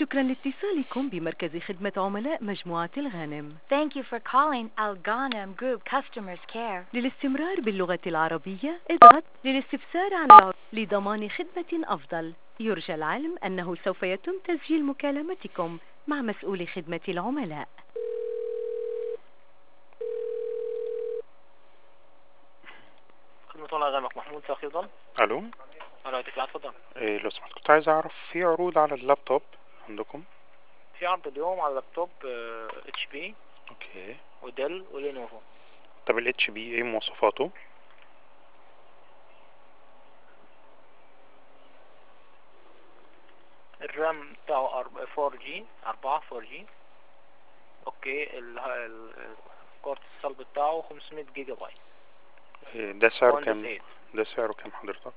شكرا لاتصالكم بمركز خدمة عملاء مجموعة الغانم Thank you for calling Al Ghanem Group Customers Care. للاستمرار باللغة العربية اضغط للاستفسار عن العرض لضمان خدمة أفضل يرجى العلم أنه سوف يتم تسجيل مكالمتكم مع مسؤول خدمة العملاء خدمة والله غامق محمود تأخيرا الو أنا يعطيك العافية تفضل إيه لو سمحت كنت عايز اعرف في عروض على اللابتوب عندكم في عرض اليوم على اللابتوب اتش بي اوكي وديل ولينوفو طب الاتش بي ايه مواصفاته الرام بتاعه 4 جي 4 4 جي اوكي ال- ال- الكورت الصلب بتاعه 500 جيجا بايت إيه ده سعره Windows كام 8. ده سعره كام حضرتك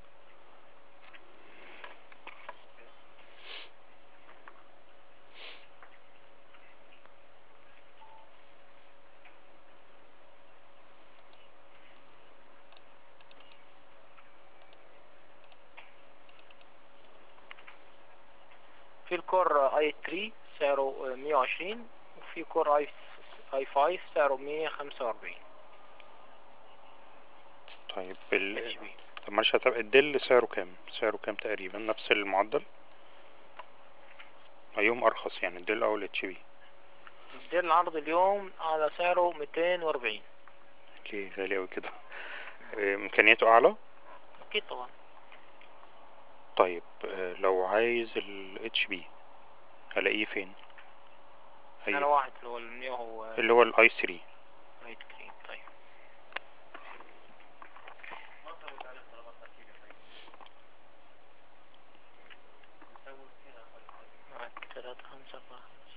في الكور اي 3 سعره 120 وفي كور اي اي 5 سعره 145 طيب اتش ال... بي طب معلش هتبقى الدل سعره كام سعره كام تقريبا نفس المعدل ايهم ارخص يعني الدل او الاتش بي الديل العرض اليوم على سعره 240 ليه غالي اوي كده إيه امكانياته اعلى اكيد طبعا طيب آه، لو عايز ال HP هلاقيه فين انا أي واحد اللي هو ال 100 هو اللي هو الاي 3 رايت كريم طيب واحد، تلاتة خمسة أربعة خمسة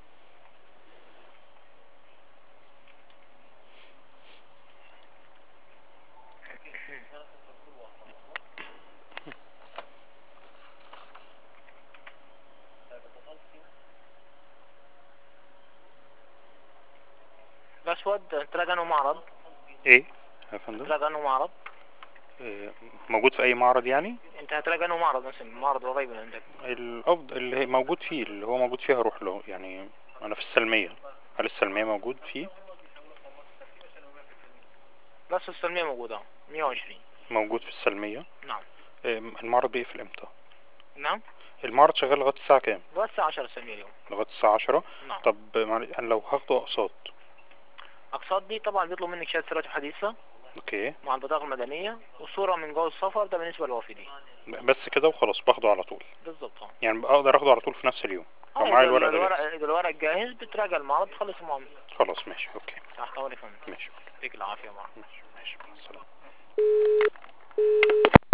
الأسود تلاقي أنه معرض ايه يا فندم تلاقي أنه معرض إيه موجود في اي معرض يعني أنت هتلاقي أنه معرض مثلا معرض قريب من عندك الافضل اللي هي موجود فيه اللي هو موجود فيه هروح له يعني انا في السلمية هل السلمية موجود فيه بس السلمية موجودة 120 موجود في السلمية نعم إيه المعرض بيقفل امتى نعم المعرض شغال لغاية الساعة كام بس 10 السلمية اليوم لغاية الساعة عشرة نعم طب معل- انا لو هاخده اقساط أقساط دي طبعا بيطلب منك شهادة سيرة حديثة اوكي مع البطاقة المدنية وصورة من جواز السفر ده بالنسبة للوافدين بس كده وخلاص باخده على طول بالظبط اه يعني اقدر اخده على طول في نفس اليوم لو آه، معايا إذا الورق ده الورق جاهز. إذا الورق جاهز بتراجع المعرض تخلص المعاملة خلاص ماشي اوكي تحت أمرك يا فندم ماشي يعطيك العافية معك ماشي ماشي مع السلامة